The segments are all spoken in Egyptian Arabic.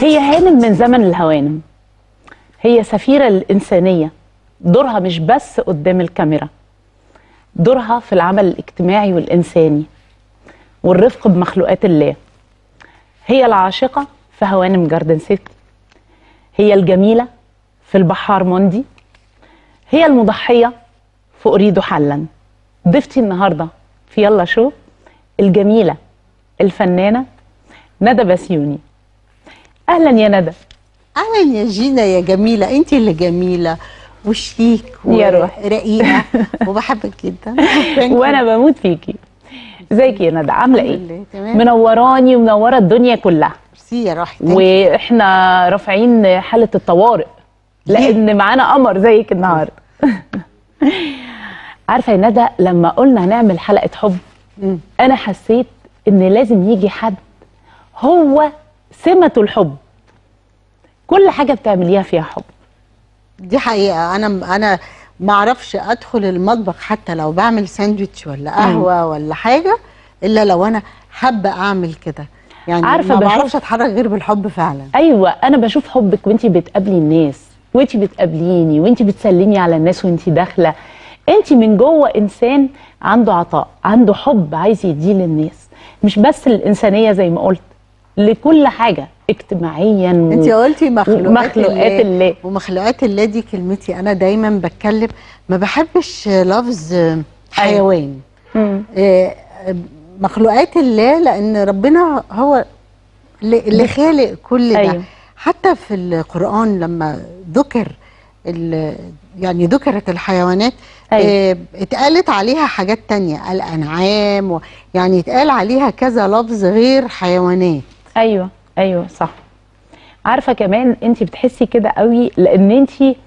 هي هانم من زمن الهوانم هي سفيرة الإنسانية دورها مش بس قدام الكاميرا دورها في العمل الاجتماعي والإنساني والرفق بمخلوقات الله هي العاشقة في هوانم جاردن سيتي هي الجميلة في البحار موندي هي المضحية في أريد حلا ضيفتي النهاردة في يلا شو الجميلة الفنانة ندى بسيوني أهلا يا ندى اهلا يا جينا يا جميله انت اللي جميله وشيك يا روح. ورقيقه وبحبك جدا Thank you. وأنا بموت فيكي ازيك يا ندى عاملة الحمد ايه؟ لله، تمام. منوراني ومنورة الدنيا كلها ميرسي يا روحي Thank you. واحنا رافعين حالة الطوارئ لأن معانا قمر زيك النهاردة عارفة يا ندى لما قلنا هنعمل حلقة حب مم. أنا حسيت إن لازم يجي حد هو سمته الحب كل حاجة بتعمليها فيها حب دي حقيقه انا انا ما اعرفش ادخل المطبخ حتى لو بعمل ساندوتش ولا قهوه ولا حاجه الا لو انا حابه اعمل كده يعني عارفة ما بشوف- بعرفش اتحرك غير بالحب فعلا ايوه انا بشوف حبك وانتي بتقابلي الناس وانتي بتقابليني وانتي بتسلمي على الناس وانتي داخله انتي من جوه انسان عنده عطاء عنده حب عايز يديه للناس مش بس الانسانيه زي ما قلت لكل حاجه اجتماعيا و... انت قلتي مخلوقات, ومخلوقات الله. ومخلوقات الله دي كلمتي انا دايما بتكلم ما بحبش لفظ حيوان مم. آه، مخلوقات الله لان ربنا هو اللي اللي خالق كل ده أيوة. حتى في القران لما ذكر ال- يعني ذكرت الحيوانات أيوة. آه، اتقالت عليها حاجات تانية الانعام و- يعني اتقال عليها كذا لفظ غير حيوانات ايوه ايوه صح عارفه كمان انت بتحسي كده قوي لان انت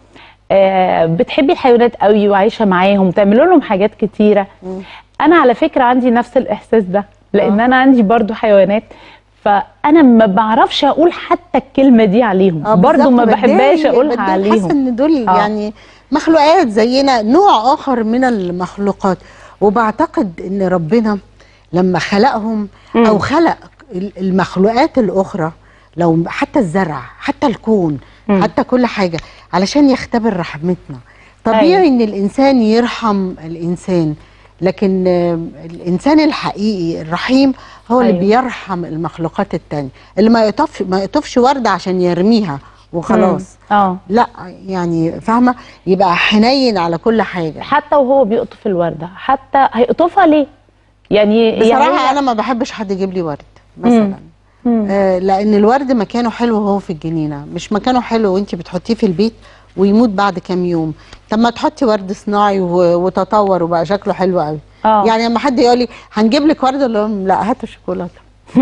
آه بتحبي الحيوانات قوي وعايشه معاهم تعملوا لهم حاجات كتيره انا على فكره عندي نفس الاحساس ده لان آه. انا عندي برضو حيوانات فانا ما بعرفش اقول حتى الكلمه دي عليهم آه، برضو بالظبط، ما بتضايق- بحبهاش اقولها بتضايق. عليهم حاسه ان دول آه. يعني مخلوقات زينا نوع اخر من المخلوقات وبعتقد ان ربنا لما خلقهم مم. او خلق ال- المخلوقات الاخرى لو حتى الزرع حتى الكون مم. حتى كل حاجه علشان يختبر رحمتنا طبيعي أيوة. ان الانسان يرحم الانسان لكن آه، الانسان الحقيقي الرحيم هو اللي أيوة. بيرحم المخلوقات التانية اللي ما يطفش ما يطفش ورده عشان يرميها وخلاص مم. اه لا يعني فاهمه يبقى حنين على كل حاجه حتى وهو بيقطف الورده حتى هيقطفها ليه يعني بصراحه يعني انا ما بحبش حد يجيب لي ورد مثلا مم. آه لان الورد مكانه حلو وهو في الجنينه مش مكانه حلو وانت بتحطيه في البيت ويموت بعد كام يوم طب ما تحطي ورد صناعي و- وتطور وبقى شكله حلو قوي آه. يعني لما حد يقول لي هنجيب لك ورد اقول لهم لا هاتوا شوكولاته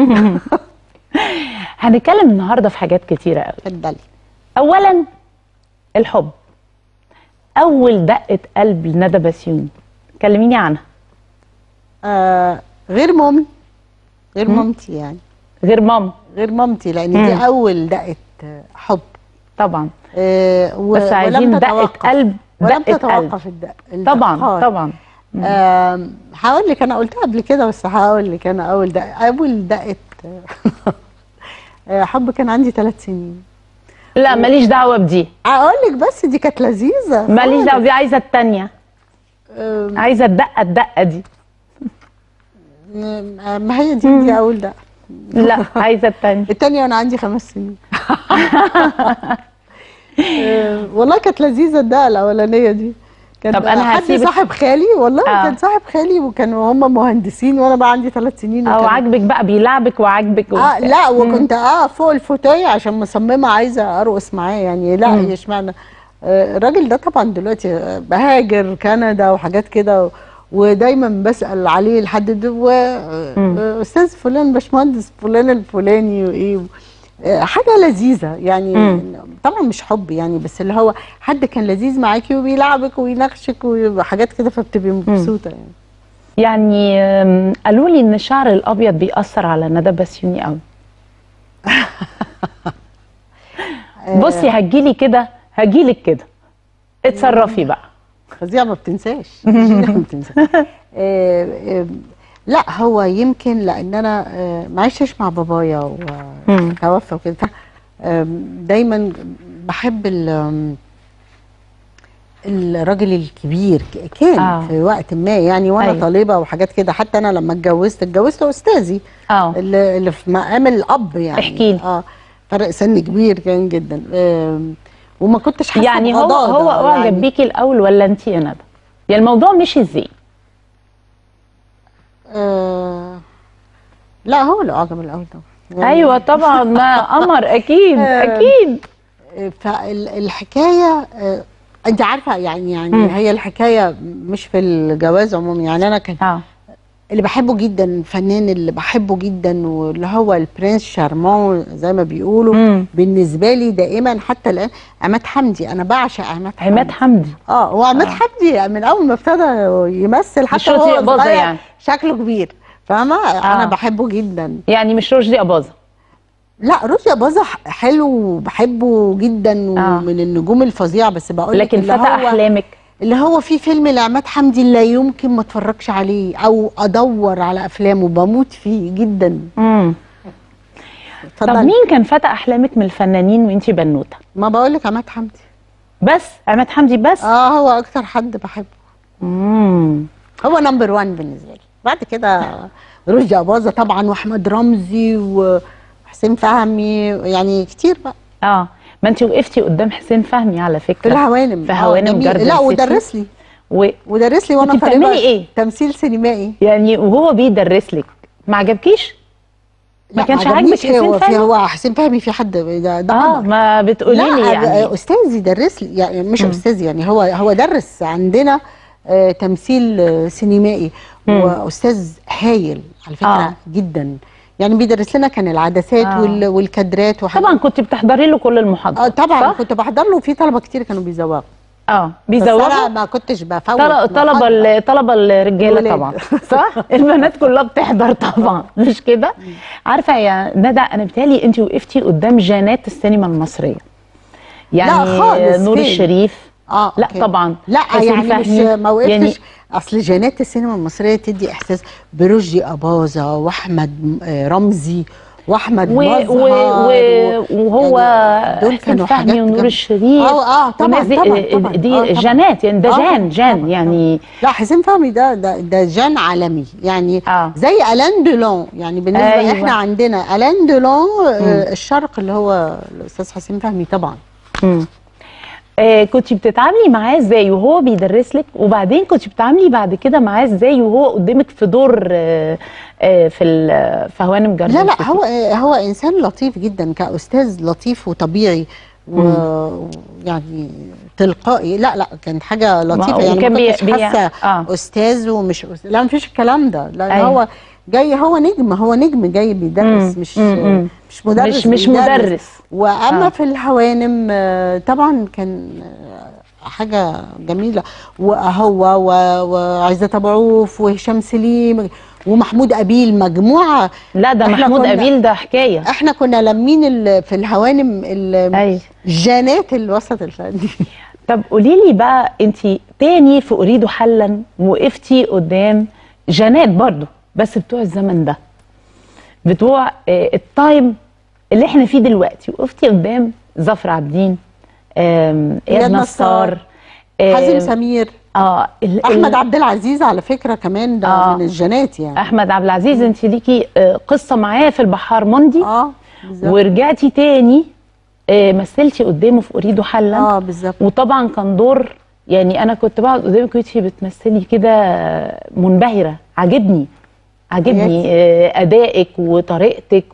هنتكلم النهارده في حاجات كتيره قوي اتفضلي اولا الحب اول دقه قلب لندى بسيوني كلميني عنها آه غير مامي غير مم. مامتي يعني غير ماما غير مامتي لان مم. دي اول دقه آه، حب طبعا آه و- بس عايزين ولم دقه تتوقف. قلب ولم دقه قلب تتوقف الدق طبعا الدقات. طبعا آم، هقول لك انا قلتها قبل كده بس هقول لك انا اول دقه اول دقه آه، حب كان عندي ثلاث سنين لا ماليش دعوه بدي اقول لك بس دي كانت لذيذه ماليش دعوه بدي عايزه التانيه آم، عايزه الدقه الدقه دي آم، ما هي دي دي اول دقه لا عايزه التانيه الثانيه وانا عندي خمس سنين آه، والله كانت لذيذه الدقه الاولانيه دي كان طب أنا حد هسيبك- صاحب خالي والله آه. كان صاحب خالي وكانوا هم مهندسين وانا بقى عندي ثلاث سنين او وكانوا- عاجبك بقى بيلعبك وعاجبك اه وبتاع. لا وكنت اه فوق الفوتايه عشان مصممه عايزه ارقص معاه يعني لا مم. اشمعنى آه، الراجل ده طبعا دلوقتي آه، بهاجر كندا وحاجات كده و- ودايما بسال عليه لحد دلوقتي مم. استاذ فلان باشمهندس فلان الفلاني وايه آه، حاجه لذيذه يعني مم. طبعا مش حب يعني بس اللي هو حد كان لذيذ معاكي وبيلعبك ويناقشك وحاجات كده فبتبقي مبسوطه يعني يعني آم، قالوا لي ان الشعر الابيض بيأثر على ندى بسيوني قوي بصي هتجيلي كده هجيلك كده اتصرفي بقى فظيعه ما بتنساش جينا ما بتنساش آه، آه، لا هو يمكن لان انا آه، ما عشتش مع بابايا مم. وتوفى وكده آم، دايما بحب ال آم، الراجل الكبير ك- كان آه. في وقت ما يعني وانا أيوة. طالبه وحاجات كده حتى انا لما اتجوزت اتجوزت استاذي اه اللي اللي في مقام الاب يعني احكي لي. اه فرق سن كبير كان جدا آم، وما كنتش حاسه يعني هو بغضاضة هو اعجب يعني. بيكي الاول ولا انت يا ندى يعني الموضوع مشي ازاي آه لا هو اللي اعجب الاول طبعا يعني ايوه طبعا ما قمر اكيد آه. اكيد فالحكايه انت عارفه يعني يعني مم. هي الحكايه مش في الجواز عموما يعني انا كان اه اللي بحبه جدا الفنان اللي بحبه جدا واللي هو البرنس شارمون زي ما بيقولوا مم. بالنسبه لي دائما حتى الان عماد حمدي انا بعشق عماد حمدي عماد حمدي اه هو عماد آه. حمدي من اول ما ابتدى يمثل حتى رشدي هو أباظة صغير يعني. شكله كبير فاهمه انا آه. بحبه جدا يعني مش رشدي اباظه لا رشدي أباظة حلو وبحبه جدا آه. ومن النجوم الفظيعه بس بقول لك لكن اللي فتى هو احلامك اللي هو في فيلم لعماد حمدي لا يمكن ما اتفرجش عليه او ادور على افلامه بموت فيه جدا امم طب اتفضلي. مين كان فتى احلامك من الفنانين وانت بنوته ما بقول لك عماد حمدي بس عماد حمدي بس اه هو اكتر حد بحبه امم هو نمبر 1 بالنسبه لي بعد كده رشدي أباظة طبعا واحمد رمزي وحسين فهمي يعني كتير بقى اه ما انت وقفتي قدام حسين فهمي على في فكره الهوانم في آه، هوانم جميل. جاردن لا سيتي. ودرس لي و... ودرس لي وانا كنت بتعملي طالبه إيه؟ تمثيل سينمائي يعني وهو بيدرس لك ما عجبكيش ما لا، كانش عجبنيش عاجبك هو حسين في فهمي هو حسين فهمي في حد ده, ده اه قمر. ما بتقولي لا لي يعني آه، استاذي درس لي يعني مش مم. استاذ يعني هو هو درس عندنا آه تمثيل آه، سينمائي مم. واستاذ هايل على فكره آه. آه. جدا يعني بيدرس لنا كان العدسات آه. آه. وال والكادرات وحاجات طبعا كنت بتحضري له كل المحاضرات اه طبعا صح؟ كنت بحضر له في طلبه كتير كانوا بيزوغوا اه بس انا بيزوقوا ما كنتش بفوت طل- طلبه محاضرة. ال- طلبه الرجاله الولاد. طبعا صح البنات كلها بتحضر طبعا مش كده عارفه يا ندى انا بتهيألي انت وقفتي قدام جانات السينما المصريه يعني لا خالص، نور فين؟ الشريف اه لا أوكي. طبعا لا حسين يعني مش فهمي. ما وقفتش يعني اصل جانات السينما المصريه تدي احساس برشدي اباظه واحمد آه، رمزي واحمد و مظهر و و وهو يعني دول حسين كانوا فهمي حاجات ونور جم- الشريف اه اه طبعا والناس دي- طبعا طبعا دي آه طبعا. جانات يعني ده آه جان جان طبعاً، يعني لا حسين فهمي ده ده ده جان عالمي يعني آه. زي الان دولون يعني بالنسبه أيوة. أيوة. احنا عندنا الان دولون آه الشرق اللي هو الاستاذ حسين فهمي طبعا مم. آه كنت بتتعاملي معاه ازاي وهو بيدرس لك وبعدين كنت بتتعاملي بعد كده معاه ازاي وهو قدامك في دور آه آه في ال- في هوانم جاردن لا لا سيتي؟ هو هو انسان لطيف جدا كاستاذ لطيف وطبيعي ويعني تلقائي لا لا كانت حاجه لطيفه يعني وكان ما بي- كنتش بي- حاسه آه. استاذ ومش أستاذ. لا مفيش الكلام ده لان أيوة. هو جاي هو نجم هو نجم جاي بيدرس مم، مش مم، مم. مش مدرس مش مش بيدرس. مدرس واما آه. آه. في الهوانم آه، طبعا كان آه، حاجه جميله وهو و- وعزت ابو عوف وهشام سليم ومحمود ابيل مجموعه لا ده إحنا محمود كنا- ابيل ده حكايه احنا كنا لامين ال- في الهوانم ال- ايوه جانات الوسط الفني طب قولي لي بقى انت تاني في اريد حلا وقفتي قدام جانات برضو بس بتوع الزمن ده بتوع آه، التايم اللي احنا فيه دلوقتي وقفتي قدام ظفر عابدين آم، اياد إياد نصار نصار، آم، حازم سمير اه ال- ال- احمد عبد العزيز على فكره كمان ده آه. من الجانات يعني احمد عبد العزيز انت ليكي آه، قصه معاه في البحار موندي اه بالظبط ورجعتي تاني آه، مثلتي قدامه في اريد حلا اه بالظبط وطبعا كان دور يعني انا كنت بقعد قدامك وانتي بتمثلي كده منبهره عاجبني عاجبني آه، ادائك وطريقتك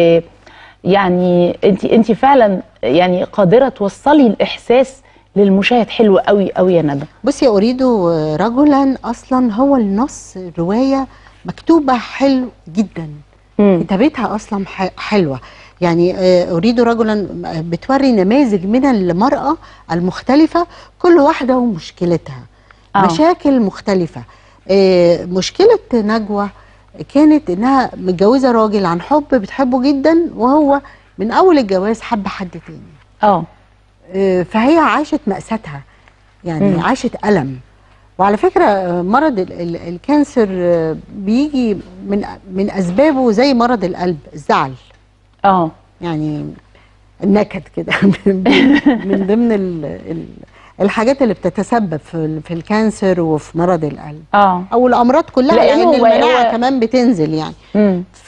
ويعني انت انت فعلا يعني قادره توصلي الاحساس للمشاهد حلو قوي قوي يا ندى بصي اريد رجلا اصلا هو النص روايه مكتوبه حلو جدا مم. كتابتها اصلا ح- حلوه يعني آه، اريد رجلا بتوري نماذج من المراه المختلفه كل واحده ومشكلتها آه. مشاكل مختلفه آه، مشكله نجوى كانت انها متجوزه راجل عن حب بتحبه جدا وهو من اول الجواز حب حد تاني اه آه، فهي عاشت مأساتها يعني مم. عاشت ألم وعلى فكرة آه، مرض ال- ال- الكانسر آه، بيجي من من أسبابه زي مرض القلب الزعل اه يعني نكد كده من من ضمن ال ال الحاجات اللي بتتسبب في ال- في الكانسر وفي مرض القلب اه او الامراض كلها لأنه لان هو- المناعه هو- كمان بتنزل يعني مم. ف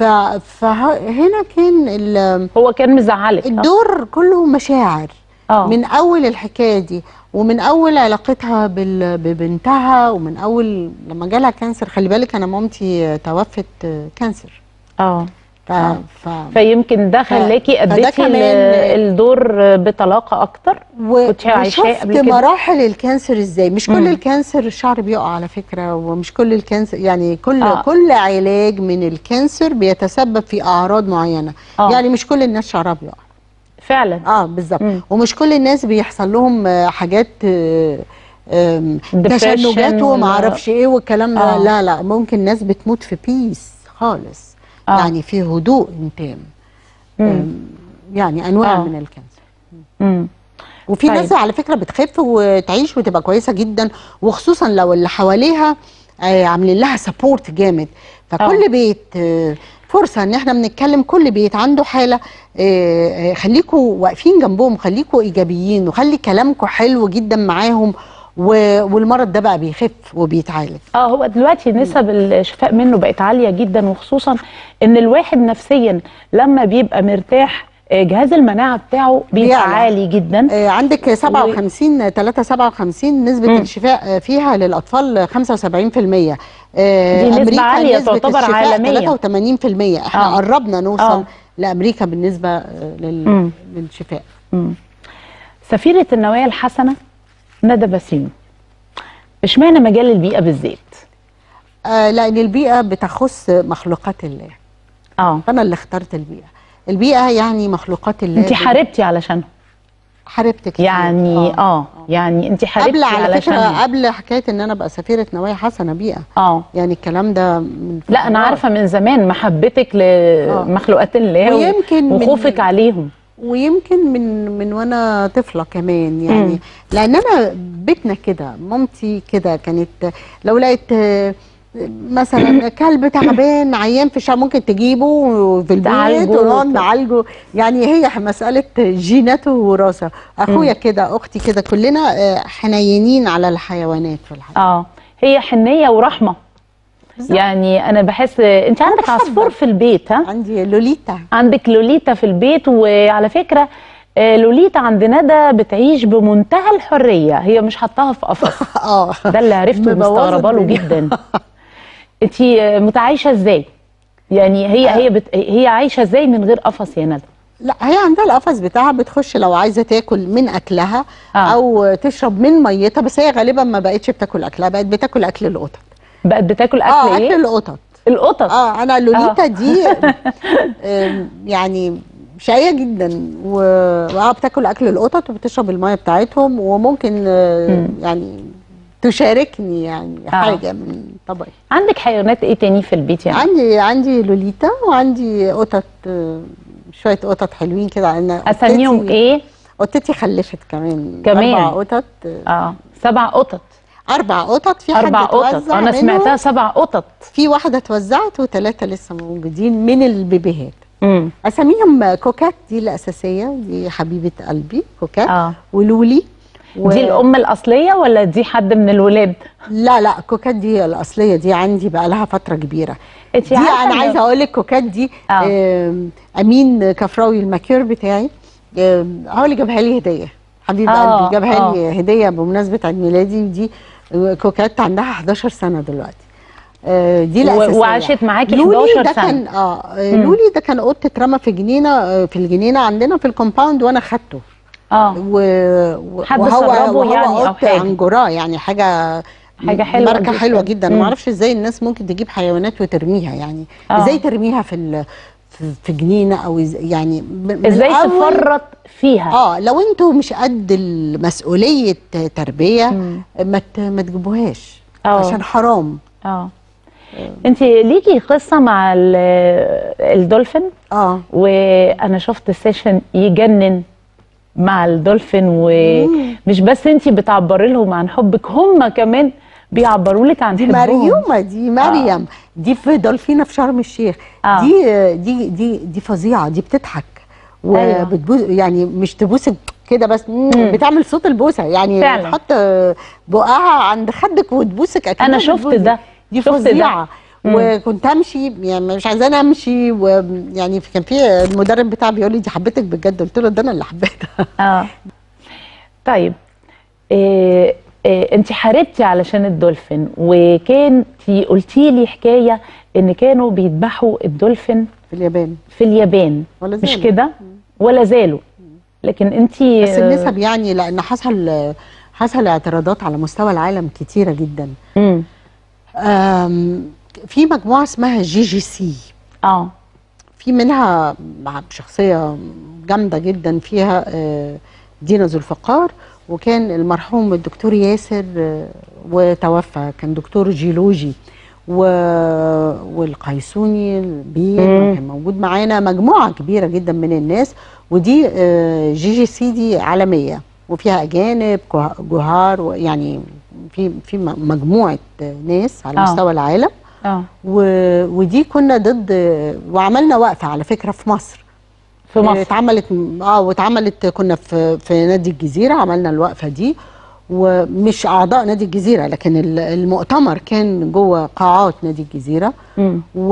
فهنا كان ال- هو كان مزعلك آه. الدور كله مشاعر اه من اول الحكايه دي ومن اول علاقتها بال- ببنتها ومن اول لما جالها كانسر خلي بالك انا مامتي توفت كانسر اه ف... ف... فيمكن ده خلاكي فده اديتي كمان- ال- الدور بطلاقه اكتر و... كنت عايشاه وشفت قبل كده مراحل الكانسر ازاي مش كل مم. الكانسر الشعر بيقع على فكره ومش كل الكانسر يعني كل آه. آه. كل علاج من الكانسر بيتسبب في اعراض معينه آه. آه. يعني مش كل الناس شعرها بيقع فعلا اه بالظبط مم. ومش كل الناس بيحصل لهم آه، حاجات آه، آم، Depression تشنجات وما ولا- اعرفش ايه والكلام ده آه. لا لا ممكن ناس بتموت في بيس خالص آه. يعني في هدوء تام مم. آم، يعني انواع آه. من الكانسر مم. وفي طيب. ناس على فكره بتخف وتعيش وتبقى كويسه جدا وخصوصا لو اللي حواليها آه، عاملين لها سبورت جامد فكل آه. بيت آه، فرصه ان احنا بنتكلم كل بيت عنده حاله آه، آه، خليكوا واقفين جنبهم خليكوا ايجابيين وخلي كلامكوا حلو جدا معاهم و- والمرض ده بقى بيخف وبيتعالج اه هو دلوقتي نسب الشفاء منه بقت عاليه جدا وخصوصا ان الواحد نفسيا لما بيبقى مرتاح آه، جهاز المناعه بتاعه بيبقى بيعلى. عالي جدا آه، عندك 57 3 57 نسبة مم. الشفاء آه، فيها للأطفال 75% آه، دي نسبة أمريكا عالية نسبة تعتبر الشفاء عالمية. 83% احنا آه. قربنا نوصل آه. لأمريكا بالنسبة آه، لل... مم. للشفاء مم. سفيره النوايا الحسنه ندى بسيم اشمعنى مجال البيئه بالذات آه لأن البيئة بتخص مخلوقات الله اه فأنا اللي اخترت البيئة البيئة يعني مخلوقات الله انت حاربتي علشانها حاربت كتير يعني اه يعني انت حاربتي قبل على فكرة علشانها قبل حكاية إن أنا أبقى سفيرة نوايا حسنة بيئة اه يعني الكلام ده من لا انا فترات. عارفه من زمان محبتك لمخلوقات الله و- ويمكن من- وخوفك عليهم ويمكن من من وانا طفله كمان يعني مم. لان انا بيتنا كده مامتي كده كانت لو لقيت آه، مثلا كلب تعبان عيان في الشارع ممكن تجيبه في البيت تعالجه ونقعد وت- نعالجه يعني هي مساله جينات ووراثه اخويا كده اختي كده كلنا آه، حنينين على الحيوانات في الحياه اه هي حنيه ورحمه بالظبط. يعني انا بحس انت عندك محبة. عصفور في البيت ها عندي لوليتا عندك لوليتا في البيت وعلى فكره آه، لوليتا عند ندى بتعيش بمنتهى الحريه هي مش حطاها في قفص اه ده اللي عرفته مبوظة مستغربه له الدنيا. جدا انت متعايشه ازاي يعني هي هي بت... هي عايشه ازاي من غير قفص يا ندى لا هي عندها القفص بتاعها بتخش لو عايزه تاكل من اكلها آه. آه. او تشرب من ميتها بس هي غالبا ما بقتش بتاكل اكلها بقت بتاكل اكل القطط بقت بتاكل اكل اه ايه اكل القطط القطط اه انا لوليتا آه. دي آم، يعني شقيه جدا و آه، بتاكل اكل القطط وبتشرب الميه بتاعتهم وممكن آه، مم. يعني تشاركني يعني آه. حاجه من طبعي عندك حيوانات ايه تاني في البيت يعني عندي عندي لوليتا وعندي قطط آه، شويه قطط حلوين كده انا اساميهم قطتي- ايه قطتي خلفت كمان كمان؟ اربع قطط اه سبع قطط اربع قطط في اربع حد قطط اتوزع انا منهم. سمعتها سبع قطط في واحده اتوزعت وثلاثه لسه موجودين من البيبيهات امم اساميهم كوكات دي الاساسيه دي حبيبه قلبي كوكات اه ولولي و... دي الام الاصليه ولا دي حد من الولاد لا لا كوكات دي الاصليه دي عندي بقى لها فتره كبيره انت دي عارفة انا إن- عايزه اقول لك كوكات دي آه. آم، امين كفراوي الماكير بتاعي آم، هو اللي جابها لي هديه حبيب آه، قلبي جابها آه. لي هديه بمناسبه عيد ميلادي ودي آه، كوكات عندها 11 سنه دلوقتي آه، دي و- الاساسيه وعاشت معاكي لولي 11 ده سنة. كان اه آه، مم. لولي ده كان قط اترمى في جنينه آه، في الجنينه عندنا في الكومباوند وانا خدته اه و... و- حد وهو سربه وهو يعني أو قط حاجة. عنجراه يعني حاجه حاجة حلوة ماركه جداً. حلوه جدا مم. ما اعرفش ازاي الناس ممكن تجيب حيوانات وترميها يعني آه. ازاي ترميها في ال... في- في جنينه او إز... يعني ب- من ازاي الأول- تفرط فيها اه لو انتوا مش قد مسؤوليه تربيه مم. ما ت... ما تجيبوهاش آه. عشان حرام اه انت ليكي قصه مع ال- الدولفين اه وانا شفت سيشن يجنن مع الدولفين ومش بس انت بتعبري لهم عن حبك هم كمان بيعبروا لك عن دي حبهم مريومه دي مريم دي في دولفينه في شرم الشيخ آه. دي دي دي دي فظيعه دي بتضحك أيوة. وبتبوس يعني مش تبوس كده بس مم، مم. بتعمل صوت البوسه يعني فعلا. تحط بقها عند خدك وتبوسك اكيد أنا شفت ده. دي شفت ده. فظيعه مم. وكنت امشي يعني مش عايزاني امشي ويعني كان في المدرب بتاعي بيقول لي دي حبيتك بجد قلت له ده انا اللي حبيتها اه طيب إيه إيه انت حاربتي علشان الدولفين وكنتي قلتي لي حكايه ان كانوا بيذبحوا الدولفين في اليابان في اليابان ولا مش زالوا. كده ولا زالوا لكن انت بس النسب يعني لان حصل حصل اعتراضات على مستوى العالم كتيره جدا امم أم، في مجموعه اسمها جي جي سي اه في منها مع شخصيه جامده جدا فيها آه، دينا ذو الفقار وكان المرحوم الدكتور ياسر آه، وتوفى كان دكتور جيولوجي و... والقيسوني البير مم. كان موجود معانا مجموعه كبيره جدا من الناس ودي آه، جي جي سي دي عالميه وفيها اجانب جه- جهار يعني في في م- مجموعه آه، ناس على آه. مستوى العالم اه و... ودي كنا ضد وعملنا وقفه على فكره في مصر في مصر اتعملت اه واتعملت كنا في في نادي الجزيره عملنا الوقفه دي ومش اعضاء نادي الجزيره لكن ال- المؤتمر كان جوه قاعات نادي الجزيره مم. و...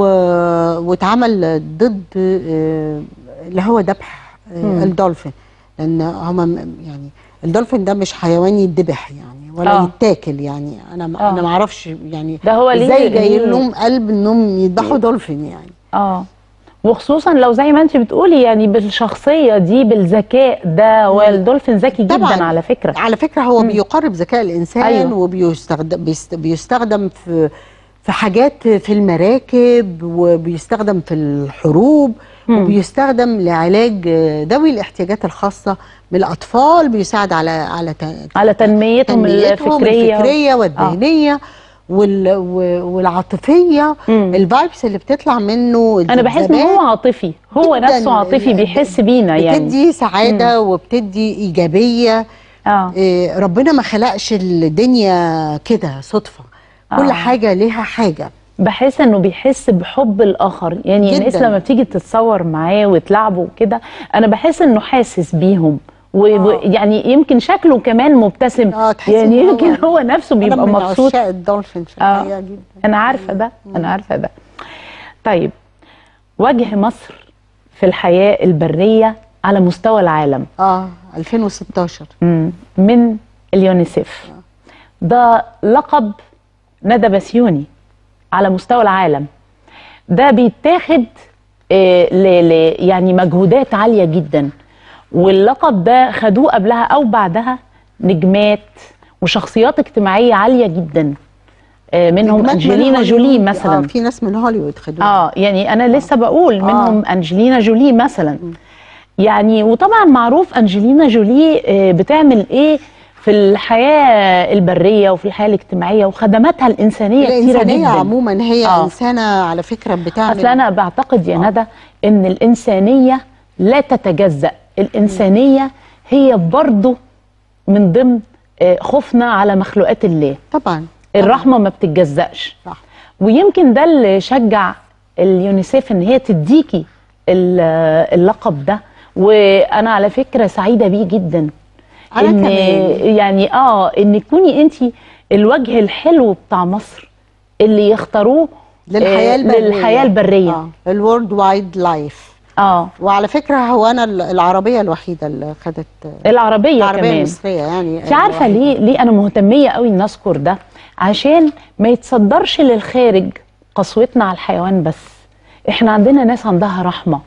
واتعمل ضد آه، اللي هو ذبح آه، مم. الدولفين لان هما م- يعني الدولفين ده مش حيوان يتذبح يعني ولا آه. يتاكل يعني انا ما آه. انا ما اعرفش يعني ده هو ليه- ازاي جاي ليه- لهم قلب انهم يذبحوا دولفين يعني اه وخصوصا لو زي ما انت بتقولي يعني بالشخصيه دي بالذكاء ده والدولفين ذكي جدا طبعاً. على فكره على فكره هو بيقرب ذكاء الانسان أيوة. وبيستخدم بيست- بيستخدم في في حاجات في المراكب وبيستخدم في الحروب مم. وبيستخدم لعلاج ذوي الاحتياجات الخاصه من الاطفال بيساعد على على ت- على تنميتهم, تنميتهم الفكريه الفكريه والذهنيه وال و- والعاطفيه مم. الفايبس اللي بتطلع منه انا بحس ان هو عاطفي هو جداً. نفسه عاطفي بيحس بينا يعني بتدي سعاده وبتدي ايجابيه اه إيه، ربنا ما خلقش الدنيا كده صدفه كل آه. حاجه ليها حاجه بحس انه بيحس بحب الاخر يعني الناس جداً. لما بتيجي تتصور معاه وتلعبوا كده انا بحس انه حاسس بيهم ويعني يمكن شكله كمان مبتسم اه تحسي يعني إن هو- يمكن هو نفسه بيبقى أنا من مبسوط عشاق الدولفين في آه. الحقيقه جدا انا عارفه ده انا عارفه ده طيب وجه مصر في الحياه البريه على مستوى العالم اه 2016 مم. من اليونيسيف ده لقب ندى بسيوني على مستوى العالم ده بيتاخد آه، ل- ل- يعني مجهودات عالية جدا واللقب ده خدوه قبلها أو بعدها نجمات وشخصيات اجتماعية عالية جدا آه، منهم نجمات من أنجلينا جولي هوليوود. مثلا اه في ناس من هوليوود خدوها اه يعني انا لسه بقول منهم انجلينا جولي مثلا يعني وطبعا معروف انجلينا جولي آه، بتعمل ايه في الحياه البريه وفي الحياه الاجتماعيه وخدماتها الانسانيه كتيره الانسانيه جدا عموما هي آه. انسانه على فكره بتعمل اصل انا بعتقد يا آه. ندى ان الانسانيه لا تتجزا الانسانيه هي برضو من ضمن آه، خوفنا على مخلوقات الله طبعا الرحمه ما بتتجزأش صح ويمكن ده اللي شجع اليونيسيف ان هي تديكي ال- اللقب ده وانا على فكره سعيده بيه جدا أنا ان كمان. يعني اه ان تكوني انت الوجه الحلو بتاع مصر اللي يختاروه للحياه آه، البريه للحياه البريه اه الورد وايد لايف اه وعلى فكره هو انا العربيه الوحيده اللي خدت العربيه, العربيه كمان المصريه يعني انت عارفه الوحيدة. ليه ليه انا مهتميه قوي ان اذكر ده عشان ما يتصدرش للخارج قسوتنا على الحيوان بس احنا عندنا ناس عندها رحمه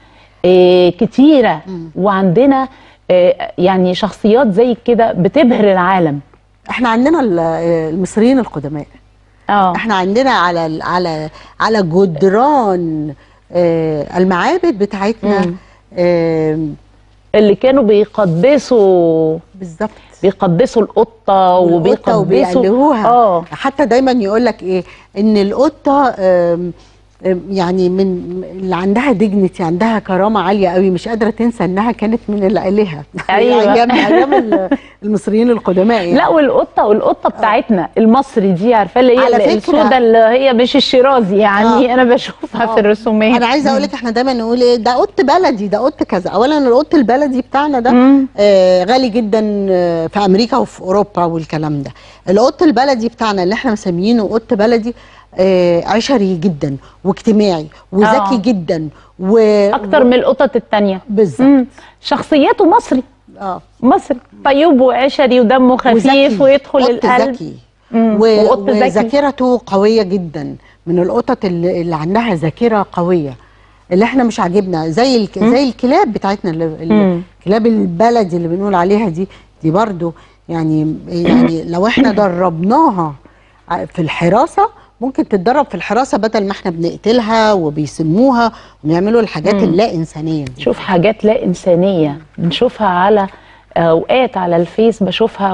إيه كتيره وعندنا إيه يعني شخصيات زي كده بتبهر العالم احنا عندنا ال- المصريين القدماء اه احنا عندنا على ال- على على جدران آه، المعابد بتاعتنا مم. آه، اللي كانوا بيقدسوا بالظبط بيقدسوا القطه والقطة وبيقدسوا وبيقلهوها اه حتى دايما يقول لك ايه ان القطه آم، يعني من اللي عندها ديجنتي عندها كرامه عاليه قوي مش قادره تنسى انها كانت من الالهه أيوة. ايام ايام ال- المصريين القدماء يعني. لا والقطه والقطه بتاعتنا المصري دي عارفه اللي على هي فكرة- السوداء اللي هي مش الشيرازي يعني آه. انا بشوفها آه. في الرسومات انا عايزه اقول لك احنا دايما نقول ايه ده قط بلدي ده قط كذا اولا القط البلدي بتاعنا ده مم. آه غالي جدا آه، في امريكا وفي اوروبا والكلام ده القط البلدي بتاعنا اللي احنا مسميينه قط بلدي آه عشري جدا واجتماعي وذكي آه. جدا و اكتر من القطط التانية بالظبط مم. شخصيته مصري اه مصري طيب وعشري ودمه خفيف وذكي. ويدخل قط القلب ذكي مم. و- وقط ذكي وذاكرته قويه جدا من القطط اللي, اللي عندها ذاكره قويه اللي احنا مش عاجبنا زي الك... زي الكلاب بتاعتنا اللي... اللي- مم. الكلاب البلدي اللي بنقول عليها دي دي برضو يعني يعني لو احنا دربناها ع- في الحراسه ممكن تتدرب في الحراسه بدل ما احنا بنقتلها وبيسموها وبيعملوا الحاجات اللا انسانيه دي شوف حاجات لا إنسانية بنشوفها على أوقات على الفيس بشوفها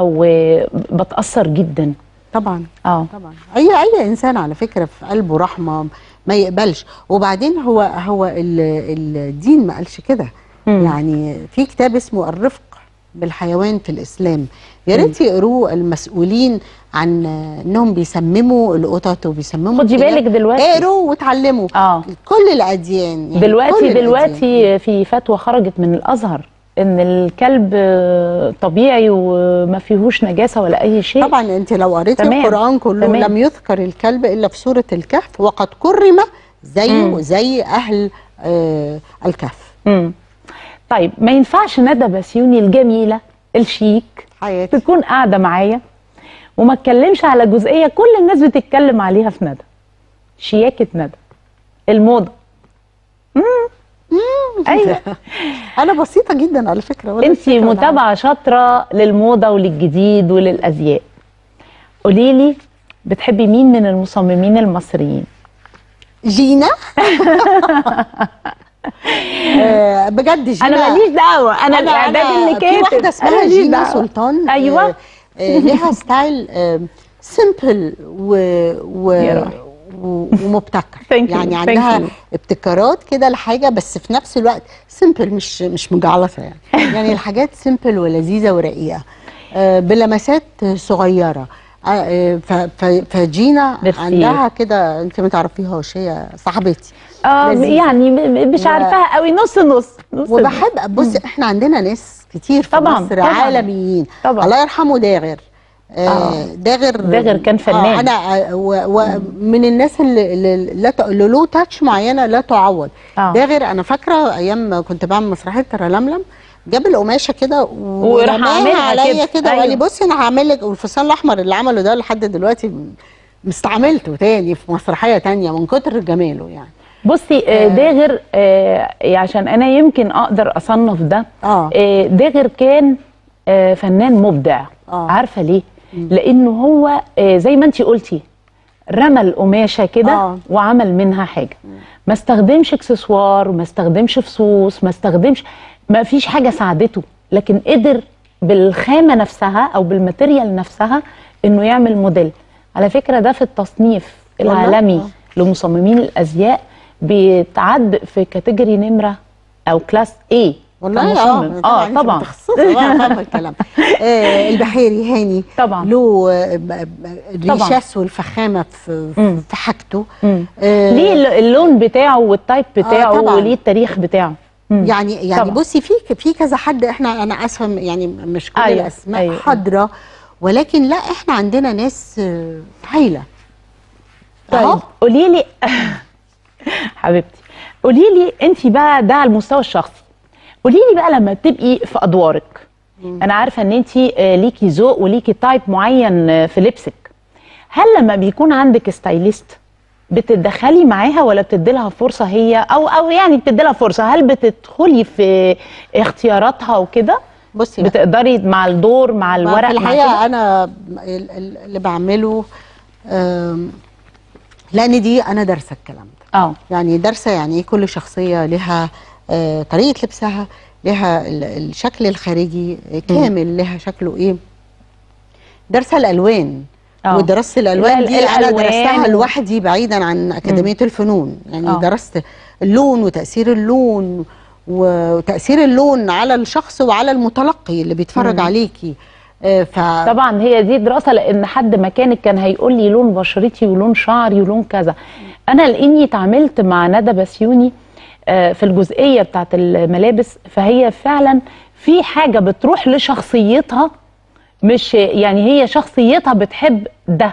وبتأثر جدا طبعا اه طبعا اي اي انسان على فكره في قلبه رحمه ما يقبلش وبعدين هو هو ال- الدين ما قالش كده مم. يعني في كتاب اسمه الرفق بالحيوان في الاسلام يا ريت يقروه المسؤولين عن انهم بيسمموا القطط وبيسمموا خدي الكلاب. بالك دلوقتي. اقروا وتعلموا اه كل الاديان يعني دلوقتي كل الأديان. دلوقتي في فتوى خرجت من الازهر ان الكلب آه، طبيعي وما فيهوش نجاسه ولا اي شيء طبعا انت لو قريتي تمام. القران كله تمام. لم يذكر الكلب الا في سوره الكهف وقد كرم زيه مم. زي اهل آه الكهف مم. طيب ما ينفعش ندى بسيوني الجميله الشيك حياتي تكون قاعده معايا وما اتكلمش على جزئيه كل الناس بتتكلم عليها في ندى شياكه ندى الموضه مم. ايوه انا بسيطه جدا على فكره ولا انت شيكة ولا متابعه شاطره للموضه وللجديد وللازياء قولي لي بتحبي مين من المصممين المصريين حاجة. جينا آه بجد جينا انا ماليش دعوه انا الاعداد اللي في كاتب واحده أنا اسمها ماليش جينا دعوة. سلطان ايوه آه آه ليها ستايل آه سيمبل و, و يا روحي. و- ومبتكر Thank you, يعني thank عندها you. ابتكارات كده لحاجه بس في نفس الوقت سيمبل مش مش مجعلصه يعني يعني الحاجات سيمبل ولذيذه ورقيقه آه بلمسات صغيره آه، آه، ف- ف- فجينا ميرسي. عندها كده انت ما تعرفيهاش هي صاحبتي اه لذيذة. يعني م- م- مش و- عارفاها قوي نص نص نص وبحب بص احنا عندنا ناس كتير في طبعاً، مصر طبعاً. عالميين طبعاً. الله يرحمه داغر آه آه. داغر داغر كان فنان. آه انا آه، و- ومن الناس اللي, اللي, لا ت- اللي له تاتش معينه لا تعوض آه. داغر انا فاكره ايام ما كنت بعمل مسرحيه ترلملم جاب القماشه كده وراح عاملها ورماها عليا كده. كده وقال لي أيوة. بصي انا هعمل لك والفستان الاحمر اللي عمله ده لحد دلوقتي مستعملته تاني في مسرحيه تانية من كتر جماله يعني بصي آه، داغر آه، عشان انا يمكن اقدر اصنف ده اه آه، داغر كان آه، فنان مبدع آه. عارفه ليه لانه هو آه، زي ما انت قلتي رمى القماشه كده آه. وعمل منها حاجه ما استخدمش اكسسوار ما استخدمش فصوص ما استخدمش ما فيش حاجه ساعدته لكن قدر بالخامه نفسها او بالماتيريال نفسها انه يعمل موديل على فكره ده في التصنيف والله؟ العالمي آه. لمصممين الازياء بيتعد في كاتيجوري نمره او كلاس A والله كمصمم. اه اه طبعا متخصصه بقى فاهمه الكلام آه البحيري هاني طبعا. له آه، ب- ب- الريشاس والفخامه في مم. في حاجته مم. آه ليه الل- اللون بتاعه والتايب بتاعه طبعاً. وليه التاريخ بتاعه مم. يعني يعني طبعا. بصي في في كذا حد احنا انا اسفه يعني مش كل أيوة، الاسماء أيوة. حاضره ولكن لا احنا عندنا ناس آه، هايله أهو. طيب قولي لي حبيبتي قولي لي انت بقى ده على المستوى الشخصي قولي لي بقى لما بتبقي في ادوارك انا عارفه ان انت ليكي ذوق وليكي تايب معين آه، في لبسك هل لما بيكون عندك ستايليست بتتدخلي معاها ولا بتدي لها فرصه هي او او يعني بتدي لها فرصه هل بتدخلي في اختياراتها وكده بصي بقى. بتقدري مع الدور مع ما الورق في مع كده؟ الحقيقه انا ال- ال- اللي بعمله آم، لان دي انا دارسه الكلام ده اه يعني دارسه يعني ايه كل شخصيه لها آه، طريقه لبسها لها ال- الشكل الخارجي كامل لها شكله ايه دارسه الالوان آه. ودراسه الالوان ال- دي انا الألوان درستها و- لوحدي بعيدا عن اكاديميه الفنون يعني آه. درست اللون وتاثير اللون وتاثير اللون على الشخص وعلى المتلقي اللي بيتفرج عليكي آه، ف طبعا هي دي دراسه لان حد مكانك كان هيقول لي لون بشرتي ولون شعري ولون كذا انا لاني اتعاملت مع ندى بسيوني آه، في الجزئيه بتاعت الملابس فهي فعلا في حاجه بتروح لشخصيتها مش يعني هي شخصيتها بتحب ده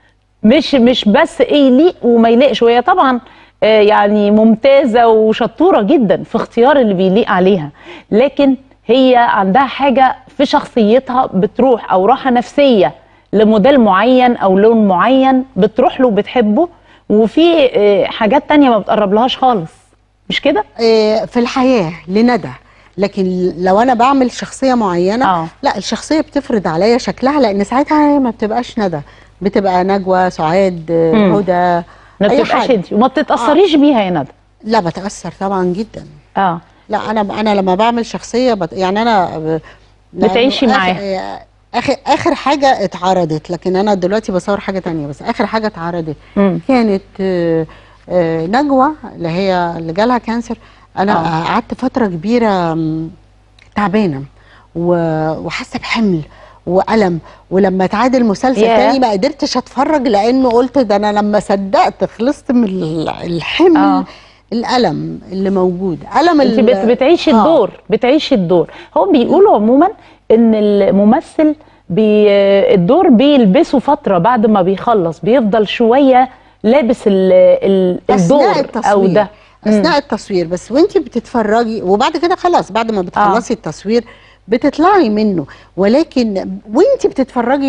مش مش بس ايه يليق وما يليقش وهي طبعا آه، يعني ممتازه وشطوره جدا في اختيار اللي بيليق عليها لكن هي عندها حاجه في شخصيتها بتروح او راحه نفسيه لموديل معين او لون معين بتروح له وبتحبه وفي آه، حاجات تانية ما بتقربلهاش خالص مش كده؟ آه، في الحياه لندى لكن لو انا بعمل شخصيه معينه آه. لا الشخصيه بتفرض عليا شكلها لان ساعتها هي ما بتبقاش ندى بتبقى نجوى سعاد آه، مم. هدى ما اي بتبقاش حد انت وما بتتاثريش بيها يا ندى لا بتاثر طبعا جدا اه لا انا انا لما بعمل شخصيه بت... يعني انا ب- بتعيشي لأنه معاها. آخر اخر اخر حاجه اتعرضت لكن انا دلوقتي بصور حاجه تانية بس اخر حاجه اتعرضت مم. كانت آه، آه، نجوى اللي هي اللي جالها كانسر انا آه. قعدت فتره كبيره مم، تعبانه و- وحاسه بحمل والم ولما اتعاد مسلسل ياه. تاني ما قدرتش اتفرج لانه قلت ده انا لما صدقت خلصت من ال- الحمل آه. الالم اللي موجود الم انت ال- بت بتعيشي آه. الدور بتعيشي الدور هم بيقولوا عموما ان الممثل بي الدور بيلبسه فتره بعد ما بيخلص بيفضل شويه لابس ال ال الدور اثناء التصوير او ده اثناء التصوير بس وانت بتتفرجي وبعد كده خلاص بعد ما بتخلصي التصوير بتطلعي منه ولكن وانت بتتفرجي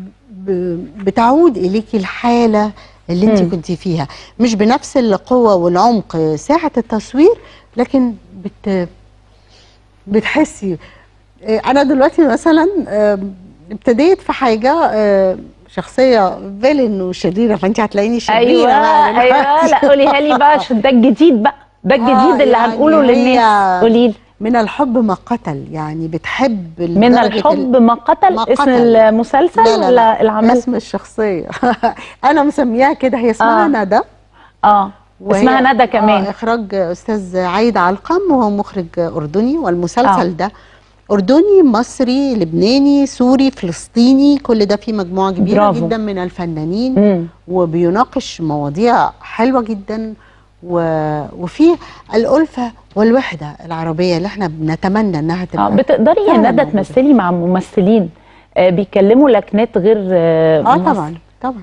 ب- بتعود اليكي الحاله اللي انت مم. كنت فيها مش بنفس القوه والعمق ساعه التصوير لكن بت بتحسي آه، انا دلوقتي مثلا آه، ابتديت في حاجه آه، شخصيه فيلن وشريره فانت هتلاقيني شريره ايوه بقى ايوه لا قوليها لي بقى عشان ده الجديد بقى ده الجديد اللي يعني هنقوله هي للناس قولي لي من الحب ما قتل يعني بتحب من لدرجة الحب ما قتل ما اسم قتل. المسلسل لا لا ولا لا العمل اسم الشخصية أنا مسمياها كده هي اسمها آه. ندى اه وهي- اسمها ندى آه كمان إخراج أستاذ عايد علقم وهو مخرج أردني والمسلسل آه. ده أردني مصري لبناني سوري فلسطيني كل ده فيه مجموعة كبيرة برافو. جدا من الفنانين امم وبيناقش مواضيع حلوة جدا و... وفيه الألفة والوحدة العربية اللي احنا بنتمنى انها تبقى اه بتقدري يا فعلاً ندى موجودة. تمثلي مع ممثلين آه بيتكلموا لكنات غير آه اه مصر. طبعا طبعا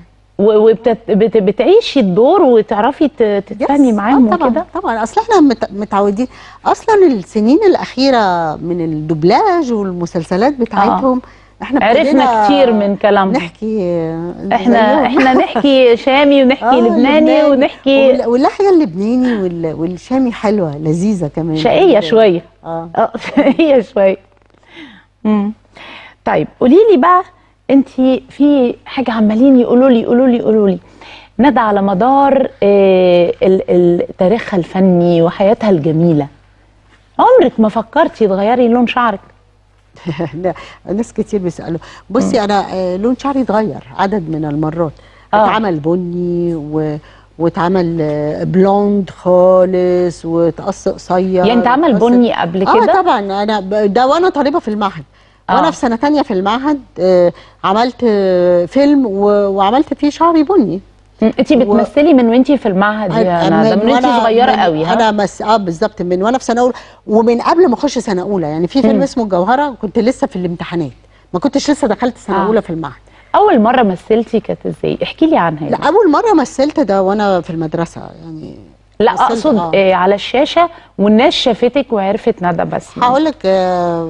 وبتعيشي الدور وتعرفي ت- تتفاهمي يس، معاهم آه طبعا وكده طبعا اصل احنا مت- متعودين اصلا السنين الاخيره من الدوبلاج والمسلسلات بتاعتهم احنا عرفنا ابتدينا كتير من كلامهم نحكي آه، احنا زيهم. احنا نحكي شامي ونحكي آه، لبناني ونحكي وال- واللهجه اللبناني وال- والشامي حلوه لذيذه كمان شقيه شويه اه اه شقيه شويه امم طيب قولي لي بقى انت في حاجه عمالين يقولوا لي يقولوا لي يقولوا لي ندى على مدار آه، ال- ال- تاريخها الفني وحياتها الجميله عمرك ما فكرتي تغيري لون شعرك لا، ناس كتير بيسالوا بصي انا آه، لون شعري اتغير عدد من المرات آه. اتعمل بني و واتعمل آه، بلوند خالص وتقص قصير يعني انت عمل وتقص- بني قبل اه كده طبعا انا ب- ده وانا طالبه في المعهد آه. وانا في سنه تانية في المعهد آه، عملت آه، فيلم و- وعملت فيه شعري بني انت بتمثلي من وانتي في المعهد يا ندى من وانتي وأنا- صغيره من- قوي ها انا مس... اه بالظبط من وانا في سنه اولى ومن قبل ما اخش سنه اولى يعني في فيلم مم. اسمه الجوهره كنت لسه في الامتحانات ما كنتش لسه دخلت سنه آه. اولى في المعهد اول مره مثلتي كانت ازاي احكي لي عنها لا اول مره مثلت ده وانا في المدرسه يعني لا مثلت- اقصد آه. آه. على الشاشه والناس شافتك وعرفت ندى بس هقول لك آه،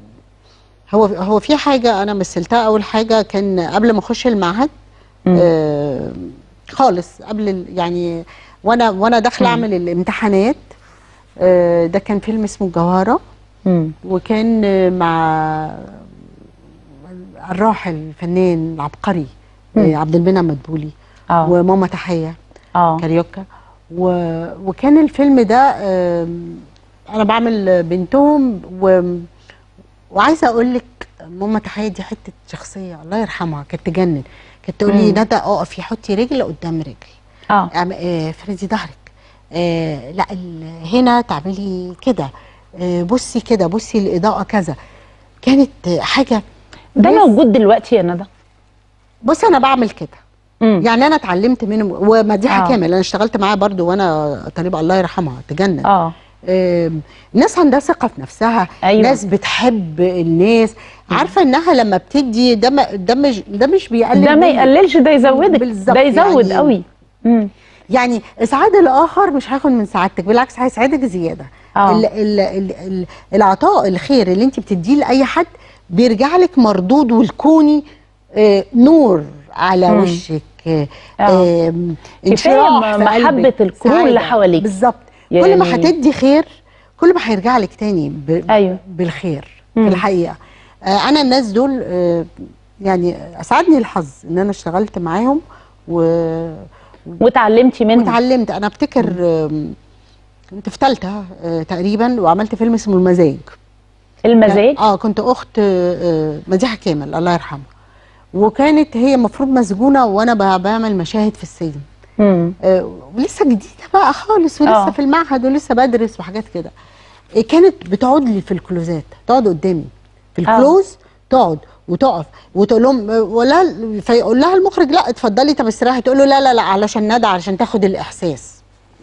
هو هو في حاجه انا مثلتها اول حاجه كان قبل ما اخش المعهد مم. آه خالص قبل ال- يعني وانا وانا داخله مم. اعمل الامتحانات آه ده كان فيلم اسمه الجوهره مم. وكان آه، مع الراحل الفنان العبقري مم. آه، عبد المنعم مدبولي اه وماما تحيه اه كاريوكا و... وكان الفيلم ده آم، انا بعمل بنتهم و... وعايزه اقول لك ماما تحيه دي حته شخصيه الله يرحمها كانت تجنن كانت تقول لي مم. ندى اقفي حطي رجل قدام رجل اه اعم- آه، افردي ظهرك آه، لا ال- هنا تعملي كده آه، بصي كده بصي الاضاءه كذا كانت آه، حاجه ده ناس- موجود دلوقتي يا ندى بصي انا بعمل كده مم. يعني انا اتعلمت منهم ومديحه آه. كامل انا اشتغلت معاها برضو وانا طالبه الله يرحمها تجنن اه آم، ناس عندها ثقه في نفسها أيوة. ناس بتحب الناس عارفه انها لما بتدي ده ما- ده مش ده مش بيقلل ده ما منك. يقللش ده يزودك بالظبط ده يزود يعني- قوي مم. يعني اسعاد الاخر مش هياخد من سعادتك بالعكس هيسعدك زياده آه. ال ال ال ال العطاء الخير اللي انت بتديه لاي حد بيرجع لك مردود والكوني آه نور على مم. وشك آه آه. آم، كفاية انشراح م- في محبة قلبك، الكون اللي سعادة. حواليك. بالظبط كل ما يعني- هتدي خير كل ما هيرجع لك تاني ب... أيوة. بالخير مم. في الحقيقه آه انا الناس دول آه يعني اسعدني الحظ ان انا اشتغلت معاهم و... وتعلمتي منهم واتعلمت انا افتكر آم، كنت في ثالثه آه، تقريبا وعملت فيلم اسمه المزاج المزاج اه كنت اخت آه، آه، مديحه كامل الله يرحمها وكانت هي المفروض مسجونه وانا ب- بعمل مشاهد في السجن مم. آه، ولسه جديده بقى خالص ولسه آه. في المعهد ولسه بدرس وحاجات كده آه، كانت بتقعد لي في الكلوزات تقعد قدامي في الكلوز تقعد وتقف وتقول لهم آه، ولا فيقول لها المخرج لا اتفضلي طب استريحي تقول له لا لا لا علشان ندى علشان تاخد الاحساس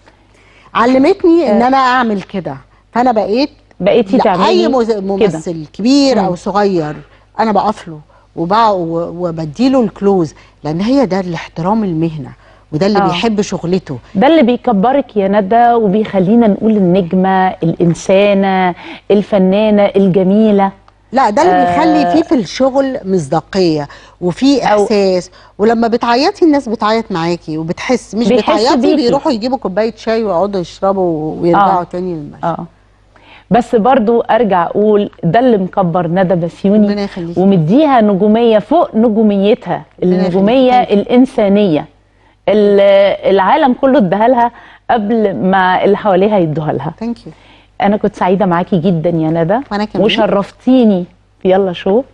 علمتني ان انا اعمل كده فانا بقيت بقيتي لا، تعملي اي مز- كده. ممثل كبير مم. او صغير انا بقف له وبع- و- وبديله الكلوز لان هي ده الاحترام المهنه وده اللي آه. بيحب شغلته ده اللي بيكبرك يا ندى وبيخلينا نقول النجمة الإنسانة الفنانة الجميلة لا ده اللي آه. بيخلي فيه في الشغل مصداقيه وفي أو- احساس ولما بتعيطي الناس بتعيط معاكي وبتحس مش بيحس بتعيطي بيكي. بيروحوا يجيبوا كوبايه شاي ويقعدوا يشربوا ويرجعوا آه. تاني للمشي اه بس برضو ارجع اقول ده اللي مكبر ندى بسيوني ربنا يخليك. ومديها نجوميه فوق نجوميتها ربنا النجوميه يخليك. الانسانيه ال- العالم كله اداها لها قبل ما اللي حواليها يدوها لها ثانك يو انا كنت سعيده معاكي جدا يا ندى وأنا كمان. وشرفتيني في يلا شو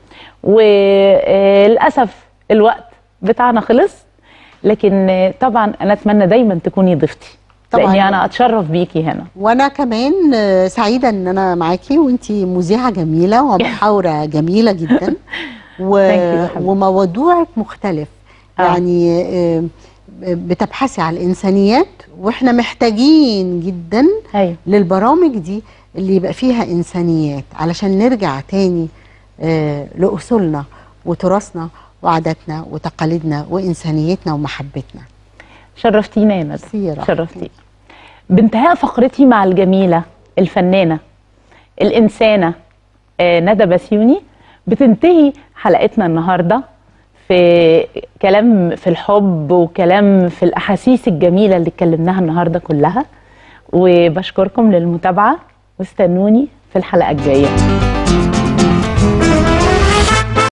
وللاسف الوقت بتاعنا خلص لكن آه، طبعا انا اتمنى دايما تكوني ضيفتي طبعاً. لاني انا اتشرف بيكي هنا وانا كمان آه، سعيده ان انا معاكي وانتي مذيعه جميله ومحاوره جميله جدا و... Thank you يا حبيبتي. وموضوعك مختلف آه. يعني آه، بتبحثي على الانسانيات واحنا محتاجين جدا ايوه للبرامج دي اللي يبقى فيها انسانيات علشان نرجع تاني آه، لاصولنا وتراثنا وعاداتنا وتقاليدنا وانسانيتنا ومحبتنا شرفتينا يا ندى ميرسي يا رب. شرفتي بانتهاء فقرتي مع الجميلة الفنانة الإنسانة آه، ندى بسيوني بتنتهي حلقتنا النهاردة في كلام في الحب وكلام في الأحاسيس الجميلة اللي اتكلمناها النهاردة كلها وبشكركم للمتابعة واستنوني في الحلقة الجاية